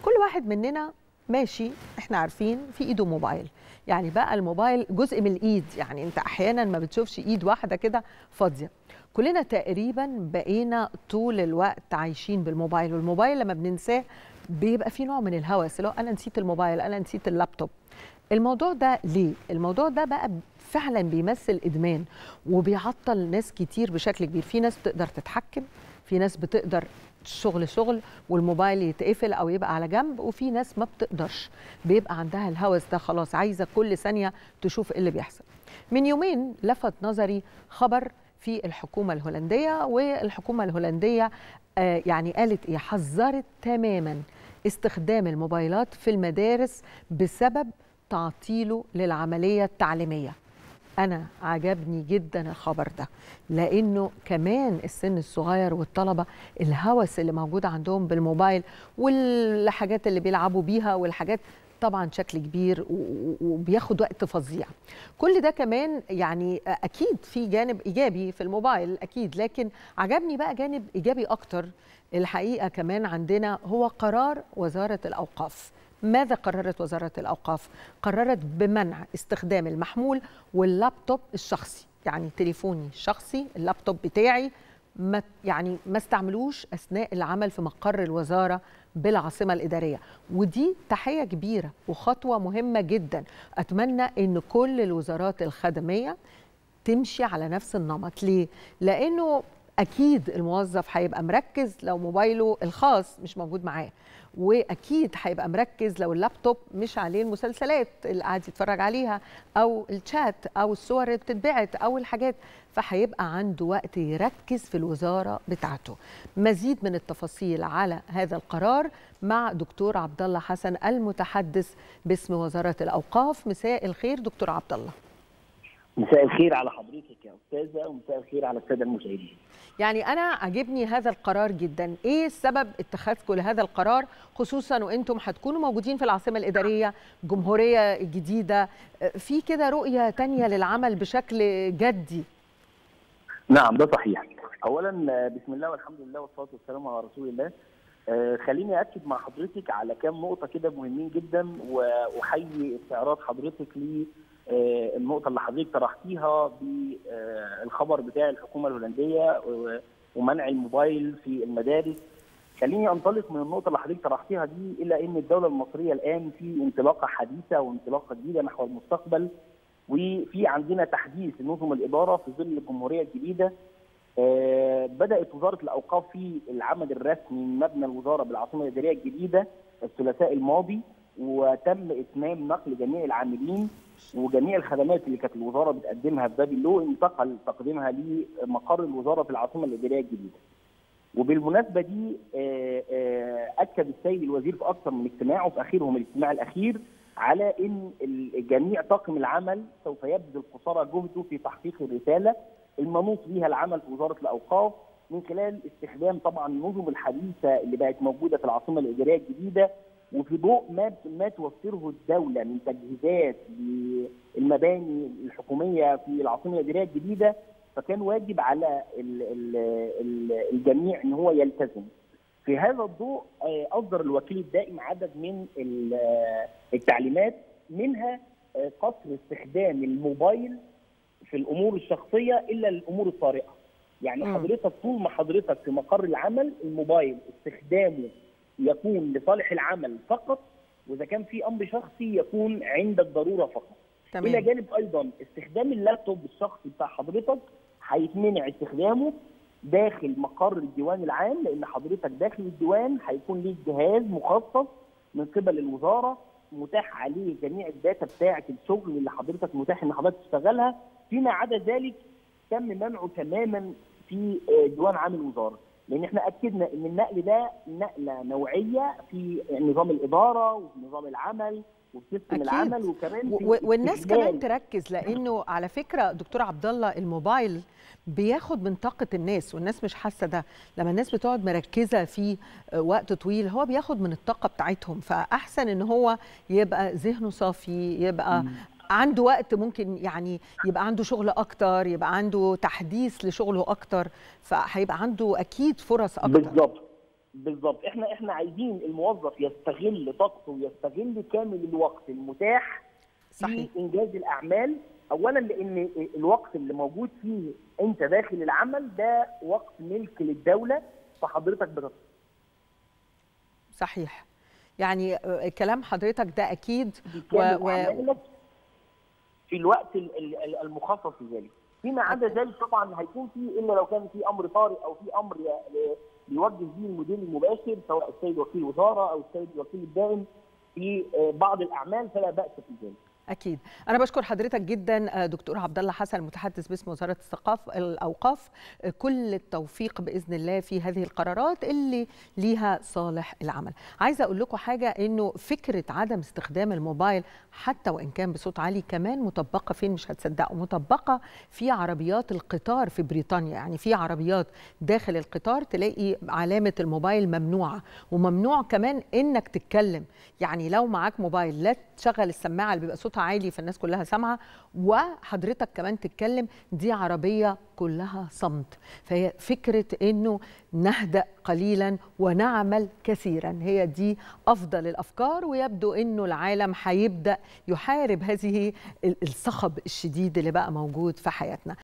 كل واحد مننا ماشي احنا عارفين في ايده موبايل يعني بقى الموبايل جزء من الايد يعني انت احيانا ما بتشوفش ايد واحده كده فاضيه كلنا تقريبا بقينا طول الوقت عايشين بالموبايل والموبايل لما بننساه بيبقى في نوع من الهوس اللي هو انا نسيت الموبايل انا نسيت اللابتوب الموضوع ده ليه الموضوع ده بقى فعلا بيمثل ادمان وبيعطل ناس كتير بشكل كبير في ناس بتقدر تتحكم في ناس بتقدر شغل شغل والموبايل يتقفل او يبقى على جنب وفي ناس ما بتقدرش بيبقى عندها الهوس ده خلاص عايزه كل ثانيه تشوف ايه اللي بيحصل من يومين لفت نظري خبر في الحكومه الهولنديه والحكومه الهولنديه آه يعني قالت ايه حذرت تماما استخدام الموبايلات في المدارس بسبب تعطيله للعمليه التعليميه انا عجبني جدا الخبر ده لانه كمان السن الصغير والطلبه الهوس اللي موجود عندهم بالموبايل والحاجات اللي بيلعبوا بيها والحاجات طبعا شكل كبير وبياخد وقت فظيع كل ده كمان يعني اكيد في جانب ايجابي في الموبايل اكيد لكن عجبني بقى جانب ايجابي اكتر الحقيقه كمان عندنا هو قرار وزاره الاوقاف ماذا قررت وزارة الأوقاف؟ قررت بمنع استخدام المحمول واللابتوب الشخصي يعني تليفوني الشخصي اللابتوب بتاعي ما يعني ما استعملوش أثناء العمل في مقر الوزارة بالعاصمة الإدارية ودي تحية كبيرة وخطوة مهمة جدا أتمنى أن كل الوزارات الخدمية تمشي على نفس النمط ليه؟ لأنه أكيد الموظف هيبقى مركز لو موبايله الخاص مش موجود معاه واكيد هيبقى مركز لو اللابتوب مش عليه المسلسلات اللي قاعد يتفرج عليها او الشات او الصور اللي بتتبعت او الحاجات فهيبقى عنده وقت يركز في الوزاره بتاعته مزيد من التفاصيل على هذا القرار مع دكتور عبد الله حسن المتحدث باسم وزاره الاوقاف مساء الخير دكتور عبد الله مساء الخير على حضرتك يا استاذه ومساء الخير على الساده المشاهدين يعني انا عجبني هذا القرار جدا ايه سبب اتخاذكم لهذا القرار خصوصا وانتم هتكونوا موجودين في العاصمه الاداريه جمهوريه جديده في كده رؤيه تانية للعمل بشكل جدي نعم ده صحيح اولا بسم الله والحمد لله والصلاه والسلام على رسول الله خليني اكد مع حضرتك على كام نقطه كده مهمين جدا واحيي استعراض حضرتك ل النقطه اللي حضرتك طرحتيها بالخبر بتاع الحكومه الهولنديه ومنع الموبايل في المدارس خليني انطلق من النقطه اللي حضرتك طرحتيها دي الى ان الدوله المصريه الان في انطلاقه حديثه وانطلاقه جديده نحو المستقبل وفي عندنا تحديث لنظم الاداره في ظل الجمهوريه الجديده بدات وزاره الاوقاف في العمل الرسمي من مبنى الوزاره بالعاصمه الاداريه الجديده الثلاثاء الماضي وتم اتمام نقل جميع العاملين وجميع الخدمات اللي كانت الوزاره بتقدمها في باب اللو انتقل تقديمها لمقر الوزاره في العاصمه الاداريه الجديده. وبالمناسبه دي اكد السيد الوزير في اكثر من اجتماع وفي اخرهم الاجتماع الاخير على ان جميع طاقم العمل سوف يبذل قصارى جهده في تحقيق الرساله المنوط بها العمل في وزاره الاوقاف من خلال استخدام طبعا النظم الحديثه اللي بقت موجوده في العاصمه الاداريه الجديده وفي ضوء ما ما توفره الدوله من تجهيزات للمباني الحكوميه في العاصمه الاداريه الجديده فكان واجب على ال ال ال الجميع ان هو يلتزم. في هذا الضوء اصدر الوكيل الدائم عدد من التعليمات منها قصر استخدام الموبايل في الامور الشخصيه الا الامور الطارئه. يعني حضرتك طول ما حضرتك في مقر العمل الموبايل استخدامه يكون لصالح العمل فقط واذا كان في امر شخصي يكون عند الضروره فقط. تمام. الى جانب ايضا استخدام اللابتوب الشخصي بتاع حضرتك هيتمنع استخدامه داخل مقر الديوان العام لان حضرتك داخل الديوان هيكون ليك جهاز مخصص من قبل الوزاره متاح عليه جميع الداتا بتاعه الشغل اللي حضرتك متاح ان حضرتك تشتغلها فيما عدا ذلك تم منعه تماما في ديوان عام الوزاره. لان احنا اكدنا ان النقل ده نقله نوعيه في نظام الاداره وفي نظام العمل وفي سيستم العمل وكمان في والناس كمان تركز لانه على فكره دكتور عبد الله الموبايل بياخد من طاقه الناس والناس مش حاسه ده لما الناس بتقعد مركزه فيه وقت طويل هو بياخد من الطاقه بتاعتهم فاحسن ان هو يبقى ذهنه صافي يبقى م. عنده وقت ممكن يعني يبقى عنده شغل اكتر يبقى عنده تحديث لشغله اكتر فهيبقى عنده اكيد فرص اكتر بالظبط بالظبط احنا احنا عايزين الموظف يستغل طاقته ويستغل كامل الوقت المتاح صحيح في انجاز الاعمال اولا لان الوقت اللي موجود فيه انت داخل العمل ده وقت ملك للدوله فحضرتك بتتصرف صحيح يعني آه، كلام حضرتك ده اكيد بكامل و- و- أعمالك في الوقت ال- ال- المخصص لذلك فيما عدا ذلك طبعا هيكون في الا لو كان في امر طارئ او في امر ي- بيوجه به المدير المباشر سواء السيد وكيل الوزاره او السيد الوكيل الدائم في آه، بعض الاعمال فلا باس في ذلك اكيد انا بشكر حضرتك جدا آه، دكتور عبد الله حسن المتحدث باسم وزاره الثقافه الاوقاف آه، كل التوفيق باذن الله في هذه القرارات اللي ليها صالح العمل عايزه اقول لكم حاجه انه فكره عدم استخدام الموبايل حتى وان كان بصوت عالي كمان مطبقه فين مش هتصدقوا مطبقه في عربيات القطار في بريطانيا يعني في عربيات داخل القطار تلاقي علامه الموبايل ممنوعه وممنوع كمان انك تتكلم يعني لو معاك موبايل لا تشغل السماعه اللي بيبقى صوتها عالي فالناس كلها سامعه وحضرتك كمان تتكلم دي عربيه كلها صمت فهي فكره انه نهدأ قليلا ونعمل كثيرا هي دي افضل الافكار ويبدو انه العالم هيبدا يحارب هذه الصخب الشديد اللي بقى موجود في حياتنا